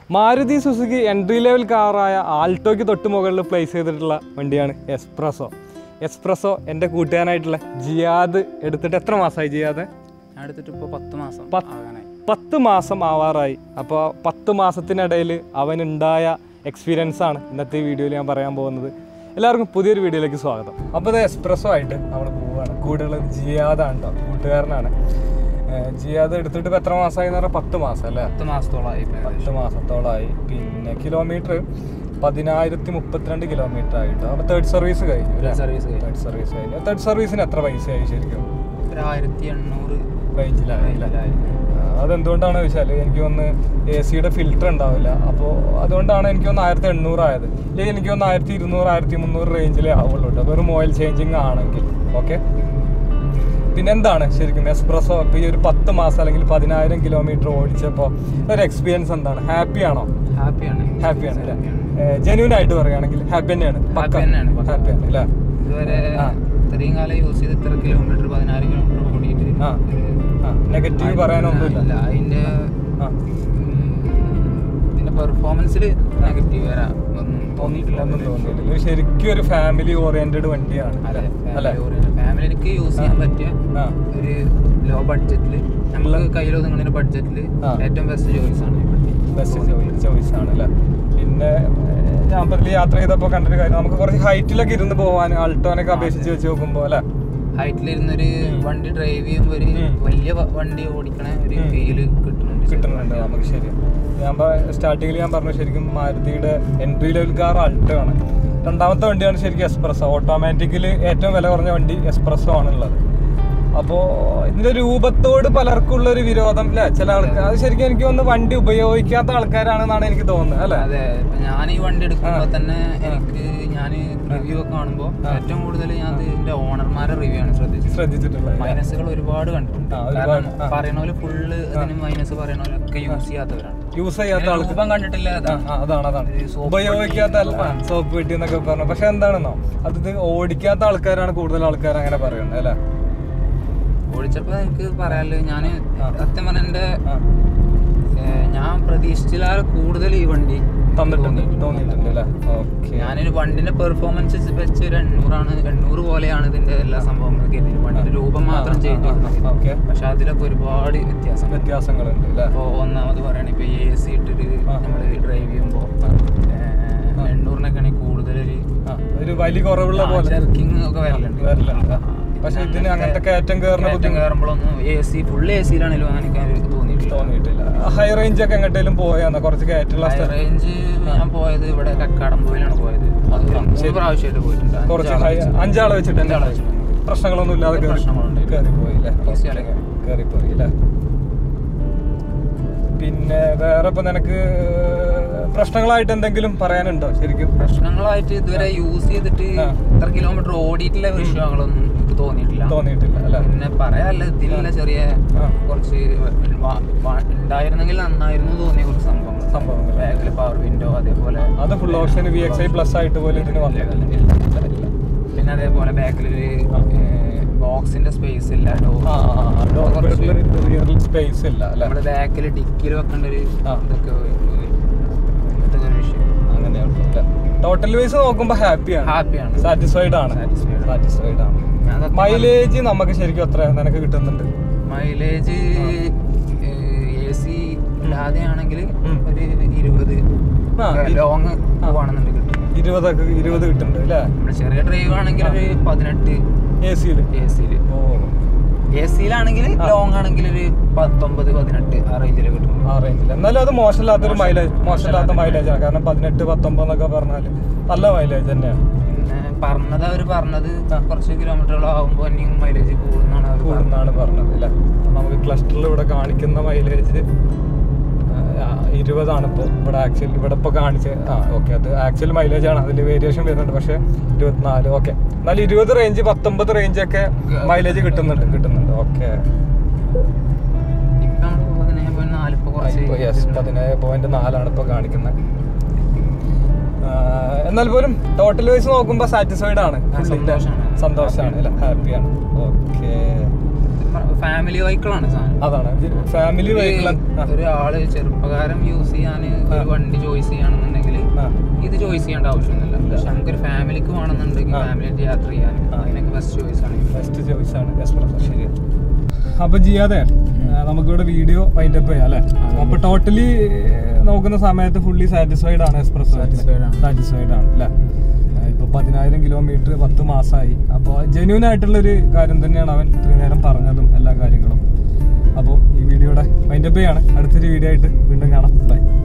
Maruti Suzuki entry level കാറായ ആൾട്ടോയ്ക്ക് തൊട്ട് മുകളിൽ പ്ലേസ് ചെയ്തിട്ടുള്ള വണ്ടിയാണ് എക്സ്പ്രസോ എക്സ്പ്രസോ എൻ്റെ കൂട്ടുകാരനായിട്ടുള്ള ജിയാദ് എടുത്തിട്ട് എത്ര മാസമായി ജിയാദ് ഞാൻ എടുത്തിട്ട് ഇപ്പോൾ പത്ത് മാസം പത്ത്- ആകാനായി പത്ത് മാസം ആവാറായി അപ്പോൾ പത്ത് മാസത്തിനിടയിൽ അവനുണ്ടായ എക്സ്പീരിയൻസ് ആണ് ഇന്നത്തെ വീഡിയോയിൽ ഞാൻ പറയാൻ പോകുന്നത് എല്ലാവർക്കും പുതിയൊരു വീഡിയോയിലേക്ക് സ്വാഗതം അപ്പോൾ ഇത് എക്സ്പ്രസ്സോ ആയിട്ട് നമ്മൾ പോവുകയാണ് കൂടുതലുള്ളത് ജിയാദാണ് കേട്ടോ കൂട്ടുകാരനാണ് ഏഹ് ജിയാദ് എടുത്തിട്ട് ഇപ്പോൾ എത്ര മാസമായി എന്ന് പറഞ്ഞാൽ പത്ത് മാസം അല്ലേ പത്ത് മാസത്തോളമായി ഇപ്പോൾ ഏകദേശം. പത്ത് മാസത്തോളമായി പിന്നെ കിലോമീറ്റർ പതിനായിരത്തി മുപ്പത്തിരണ്ട് കിലോമീറ്റർ ആയിട്ട് അപ്പോൾ തേർഡ് സർവീസ് കഴിഞ്ഞു അല്ലേ സർവീസ് കഴിഞ്ഞു. തേർഡ് സർവീസ് കഴിഞ്ഞു തേർഡ് സർവീസിന് എത്ര പൈസയായി ശരിക്കും ഒരു ആയിരത്തി എണ്ണൂറ് റേഞ്ചിലായി റേഞ്ചിലായി. അതെന്തുകൊണ്ടാണ് വെച്ചാൽ എനിക്ക് ഒന്ന് എ സിയുടെ ഫിൽറ്റർ ഉണ്ടാവില്ല അപ്പോൾ അതുകൊണ്ടാണ് എനിക്ക് ഒന്ന് ആയിരത്തി എണ്ണൂറ് ആയത് ഇല്ലെങ്കിൽ എനിക്ക് ഒന്ന് ആയിരത്തി ഇരുന്നൂറ് ആയിരത്തി മുന്നൂറ് റേഞ്ചിലേ ആവുള്ളൂ കേട്ടോ വെറും ഓയിൽ ചേഞ്ചിങ് ആണെങ്കിൽ ഓക്കെ പിന്നെ എന്താണ് ശരിക്കും എക്സ്പ്രസോ ഇപ്പോൾ ഈ ഒരു പത്ത് മാസം അല്ലെങ്കിൽ പതിനായിരം കിലോമീറ്റർ ഓടിച്ചപ്പോൾ ഒരു എക്സ്പീരിയൻസ് എന്താണ് ഹാപ്പി ആണോ ഹാപ്പിയാണ് ഹാപ്പിയാണ് അല്ലേ ജെന്യൂൻ ആയിട്ട് പറയുകയാണെങ്കിൽ ഹാപ്പി തന്നെയാണ് Happy തന്നെയാണ്, പക്ക. ഹാപ്പിയാണ് അല്ലേ ഇതുവരെ ആ. ഇത്രയും കാലം യൂസ് ചെയ്ത് ഇത്ര കിലോമീറ്റർ പതിനാറ് കിലോമീറ്റർ ഓടിയിട്ട് ആ. ഒരു- ആ നെഗറ്റീവ് പറയാനൊന്നുമില്ല ഇല്ല അതിന്റെ ആ ഉം, ഇതിന്റെ പെർഫോമൻസിൽ നെഗറ്റീവ് വരാൻ ഒന്നും തോന്നിയിട്ടില്ല ഒന്നും തോന്നിയിട്ടില്ല ഇത് ശരിക്കും ഒരു ഫാമിലി ഓറിയന്റഡ് വണ്ടിയാണ് അതെ അല്ലേ ഫാമിലിക്ക് യൂസ് ചെയ്യാൻ പറ്റിയ ആ ഒരു ലോ ബഡ്ജറ്റിൽ നമുക്ക് കയ്യിൽ ഒതുങ്ങുന്ന ബഡ്ജറ്റിൽ ആ. ഏറ്റവും ബെസ്റ്റ് ചോയ്സ് ആണ് ഈ വണ്ടി. ബെസ്റ്റ് ചോയ്സ് ആണ് അല്ലേ പിന്നെ ഏഹ്, ഞാൻ ഇപ്പൊ ഇതില് യാത്ര ചെയ്തപ്പോൾ കണ്ടൊരു കാര്യം നമുക്ക് കുറച്ച് ഹൈറ്റിലൊക്കെ ഇരുന്ന് പോകാൻ ആൾട്ടോനൊക്കെ അപേക്ഷിച്ച് വെച്ച് നോക്കുമ്പോൾ അല്ലേ ഹൈറ്റിലിരുന്നൊരു വണ്ടി ഡ്രൈവ് ചെയ്യുമ്പോൾ ഒരു ഉം. വലിയ വ- വണ്ടി ഓടിക്കണ ഒരു ഉം. ഫീല് കിട്ടുന്നുണ്ട് കിട്ടുന്നുണ്ട് നമുക്ക് ശരി ഞാൻ സ്റ്റാർട്ടിങ്ങിൽ ഞാൻ പറഞ്ഞു ശരിക്കും മാരുതിയുടെ എൻട്രി ലെവൽ കാർ ആൾട്ടോ ആണ് രണ്ടാമത്തെ വണ്ടിയാണ് ശരിക്കും എക്സ്പ്രസോ ഓട്ടോമാറ്റിക്കലി ഏറ്റവും വില കുറഞ്ഞ വണ്ടി എക്സ്പ്രസോ ആണുള്ളത് അപ്പോൾ ഇതിന്റെ രൂപത്തോട് പലർക്കും ഉള്ള ഒരു വിരോധം അല്ലേ ചില ആൾക്കാർ അത് ശരിക്കും എനിക്ക് ഒന്ന് വണ്ടി ഉപയോഗിക്കാത്ത ആൾക്കാരാണെന്നാണ് എനിക്ക് തോന്നുന്നത് അല്ലേ അതെ ഇപ്പൊ ഞാൻ ഈ വണ്ടി എടുക്കുമ്പോൾ തന്നെ എനിക്ക് ഞാൻ റിവ്യൂ ഒക്കെ കാണുമ്പോൾ ഏറ്റവും കൂടുതൽ ഞാൻ ഇതിന്റെ ഓണർമാരെ റിവ്യൂ ആണ് ശ്രദ്ധിച്ചത് ശ്രദ്ധിച്ചിട്ടുള്ളത് മൈനസുകൾ ഒരുപാട് കണ്ടിട്ടുണ്ട് ആ, ഒരുപാട്. കാരണം ആ. പറയണ പോലെ ഫുള്ള് അതിന് മൈനസ് പറയണ പോലെ ഒക്കെ യൂസ് ചെയ്യാത്തവരാണ് യൂസ് ചെയ്യാത്ത ആൾക്കാർ രൂപം കണ്ടിട്ടില്ല ആ, അതാണ് ആ, അതാണ് അതാണ് ഒരു soap ഉപയോഗിക്കാത്ത സോപ്പ് പെട്ടി എന്നൊക്കെ പറഞ്ഞു പക്ഷെ എന്താണെന്നോ അത് ഇത് ഓടിക്കാത്ത ആൾക്കാരാണ് കൂടുതൽ ആൾക്കാർ അങ്ങനെ പറയുന്നത് അല്ലേ ഓടിച്ചപ്പോ എനിക്ക് പറയാനുള്ളത് ഞാൻ ആ. സത്യം പറഞ്ഞ എന്റെ ആ, ഏഹ്, ഞാൻ പ്രതീക്ഷിച്ചില്ലാതെ കൂടുതൽ ഈ വണ്ടി തന്നിട്ടുണ്ട് തോന്നിയിട്ടുണ്ട്. തോന്നിയിട്ടുണ്ട് അല്ലേ ഓക്കെ ഞാനൊരു വണ്ടിന്റെ പെർഫോമൻസ് വെച്ച് ഒരു എണ്ണൂറാണ് എണ്ണൂറ് പോലെയാണ് ഇതിന്റെ എല്ലാ സംഭവങ്ങളൊക്കെ ഇതിന് വണ്ടിന്റെ രൂപം മാത്രം ചേഞ്ച് ഓക്കെ പക്ഷെ അതിലൊക്കെ ഒരുപാട് വ്യത്യാസം വ്യത്യാസങ്ങളുണ്ട് അല്ലേ ഇപ്പോൾ ഒന്നാമത് പറയണ ഇപ്പൊ എ സി ഇട്ടിട്ട് ആ. നമ്മൾ ഡ്രൈവ് ചെയ്യുമ്പോൾ എണ്ണൂറിനൊക്കെ ആണെങ്കിൽ കൂടുതലൊരു ആ, ഒരു വലി കുറവുള്ള പോലെ ജർക്കിങ് ഒക്കെ വരലുണ്ട് വരലുണ്ട് ആ. പക്ഷെ ഇതിന് അങ്ങനത്തെ കയറ്റം കയറുന്ന കയറ്റം ബുദ്ധിമുട്ട് കയറുമ്പോഴൊന്നും എ സി ഫുൾ എ സിയിലാണെങ്കിലും അങ്ങനെ എനിക്ക് തോന്നിയിട്ടില്ല തോന്നിയിട്ടില്ല ഹൈ റേഞ്ച് ഒക്കെ എങ്ങോട്ടേലും പോയാന്ന കുറച്ച് കയറ്റുള്ള സ്ഥലം റേഞ്ച് ഞാൻ പോയത് ഇവിടെ കക്കാടംപോയിലാണ് പോയത് അത് ഒരു മൂന്ന് ശരി. പ്രാവശ്യമായിട്ട് പോയിട്ടുണ്ട് കുറച്ച് അഞ്ചാളെ ഹൈ വെച്ച്. അഞ്ചാളെ വെച്ചിട്ട് അഞ്ചാളെ വെച്ചിട്ട്. പ്രശ്നങ്ങളൊന്നും ഇല്ലാതെ ഒരു പ്രശ്നങ്ങളുണ്ട്. കയറി പോയില്ലേ Easy ആയിട്ട് കയറി. കയറിപ്പോയി അല്ലേ പിന്നെ വേറെ ഇപ്പൊ നിനക്ക് പ്രശ്നങ്ങളായിട്ട് എന്തെങ്കിലും പറയാനുണ്ടോ ശരിക്കും പ്രശ്നങ്ങളായിട്ട് ഇതുവരെ യൂസ് ചെയ്തിട്ട് ആ. ഇത്ര കിലോമീറ്റർ ഓടിയിട്ടുള്ള വിഷയങ്ങളൊന്നും എനിക്ക് തോന്നിയിട്ടില്ല തോന്നിയിട്ടില്ല അല്ലേ പിന്നെ പറയാല്ല ഇതിലുള്ള ചെറിയ ആ. കുറച്ച് വ- വ- ഉണ്ടായിരുന്നെങ്കിൽ നന്നായിരുന്നു തോന്നിയ കുറച്ച് സംഭവങ്ങൾ സംഭവങ്ങൾ. ബാക്കിൽ പവർ വിൻഡോ അതേപോലെ അത് full option V X I plus ആയിട്ട് പോലും ഇതിന് വന്നിട്ടില്ല ഇല്ല, ഇല്ല, ഇല്ല. പിന്നെ അതേപോലെ ബാക്കിൽ ബോക്സിന്റെ സ്പേസ് ഇല്ല റിയൽ സ്പേസ് ഇല്ല അല്ലേ നമ്മുടെ ബാക്കിൽ ഡിക്കിൽ വെക്കേണ്ട ഒരു ആ. ഇതൊക്കെ വ- വ- ഇതൊക്കെ ഒരു വിഷയം അങ്ങനെയുള്ളൂ അല്ലേ ടോട്ടൽ വൈസ് നോക്കുമ്പോൾ ഹാപ്പിയാണ് ഹാപ്പിയാണ് സാറ്റിസ്ഫൈഡ് ആണ് Satisfied ആണ്. സാറ്റിസ്ഫൈഡ് ആണ് ഞാൻ സത്യം മൈലേജ് നമുക്ക് ശരിക്കും എത്ര നിനക്ക് കിട്ടുന്നുണ്ട് മൈലേജ് എ സി ഇല്ലാതെ ആണെങ്കിൽ ഉം. ഒരു ഇരുപത് ആ, ഇ- ലോങ് ആ. പോവാണെന്നുണ്ടെങ്കിൽ കിട്ടും ഇരുപതൊക്കെ ഇരുപത് കിട്ടുന്നുണ്ട് അല്ലേ നമ്മുടെ ചെറിയ ഡ്രൈവ് ആണെങ്കിൽ ഒരു പതിനെട്ട് എ സിയിൽ എ സിയിൽ ഓ എ സിയിലാണെങ്കിൽ ആ. ലോങ് ആണെങ്കിൽ ഒരു പത്തൊമ്പത് പതിനെട്ട് ആ റേഞ്ചിൽ കിട്ടും ആ റേഞ്ചിൽ എന്നാലും അത് മോശമില്ലാത്തൊരു മോശം- മൈലേജ് മോശമില്ലാത്ത മോശമില്ലാത്ത മൈലേജ് ആണ് കാരണം പതിനെട്ട് പത്തൊമ്പത് എന്നൊക്കെ പറഞ്ഞാൽ നല്ല മൈലേജ് തന്നെയാണ് പിന്നെ പറഞ്ഞത് അവർ പറഞ്ഞത് ആ. കുറച്ച് കിലോമീറ്ററുകൾ ആകുമ്പോൾ ഇനിയും മൈലേജ് കൂടുന്നാണ് അവർ പറഞ്ഞത് കൂടുന്നാണ് പറഞ്ഞത് അല്ലേ നമുക്ക് ക്ലസ്റ്ററിൽ ഇവിടെ കാണിക്കുന്ന മൈലേജ് ഇരുപതാണ് ഇപ്പോൾ ഇവിടെ ആക്ച്വലി ഇവിടെ ഇപ്പോൾ കാണിച്ച് ആ ഓക്കെ അത് ആക്ച്വൽ മൈലേജ് ആണ് അതിൽ വേരിയേഷൻ വരുന്നുണ്ട് പക്ഷേ ഇരുപത്തിനാല് ഓക്കെ എന്നാൽ ഇരുപത് റേഞ്ച് പത്തൊമ്പത് റേഞ്ച് ഒക്കെ മൈലേജ് കിട്ടുന്നുണ്ട് കിട്ടുന്നുണ്ട് ഓക്കെ ഇപ്പം നമ്മൾ പതിനേഴ് പോയിന്റ് നാല് ഇപ്പോൾ കുറച്ച് യെസ് പതിനേഴ് പോയിന്റ് നാലാണ് ഇപ്പോൾ കാണിക്കുന്നത് എന്നാൽ പോലും ടോട്ടൽ വൈസ് നോക്കുമ്പോൾ സാറ്റിസ്ഫൈഡ് ആണ് ആ, സന്തോഷാണ്. സന്തോഷമാണ് അല്ലേ ഹാപ്പിയാണ് ഓക്കെ ഫാമിലി വെഹിക്കിളാണ് സാധനം അതാണ് ഫാമിലി വെഹിക്കിൾ ഒരു ആള് ചെറുപ്പക്കാരൻ യൂസ് ചെയ്യാൻ ഒരു വണ്ടി ചോയ്സ് ചെയ്യണമെന്നുണ്ടെങ്കിൽ ഇത് ചോയ്സ് ചെയ്യേണ്ട ആവശ്യമൊന്നുമില്ല പക്ഷെ നമുക്കൊരു ഫാമിലിക്ക് വേണമെന്നുണ്ടെങ്കിൽ ഫാമിലി യാത്ര ചെയ്യാൻ അതിനൊക്കെ ബെസ്റ്റ് ചോയ്സ് ആണ് ബെസ്റ്റ് ചോയ്സ് ആണ് എക്സ്പ്രസ് ശരി അപ്പൊ ചെയ്യാതെ നമുക്കിവിടെ വീഡിയോ വൈൻഡ് അപ്പ് ചെയ്യാം അല്ലേ അപ്പൊ ടോട്ടലി നോക്കുന്ന സമയത്ത് ഫുള്ളി സാറ്റിസ്ഫൈഡ് ആണ് എക്സ്പ്രസ് Satisfied ആണ്. സാറ്റിസ്ഫൈഡ് ആണ് അല്ലേ ഇപ്പൊ പതിനായിരം കിലോമീറ്റർ പത്ത് മാസമായി അപ്പോൾ ജെന്യൂൻ ആയിട്ടുള്ള ഒരു കാര്യം തന്നെയാണ് അവൻ ഇത്രയും നേരം പറഞ്ഞതും എല്ലാ കാര്യങ്ങളും അപ്പോൾ ഈ വീഡിയോയുടെ വൈൻഡ് അപ്പ് ചെയ്യാണ് അടുത്തൊരു വീഡിയോ ആയിട്ട് വീണ്ടും കാണാം ബൈ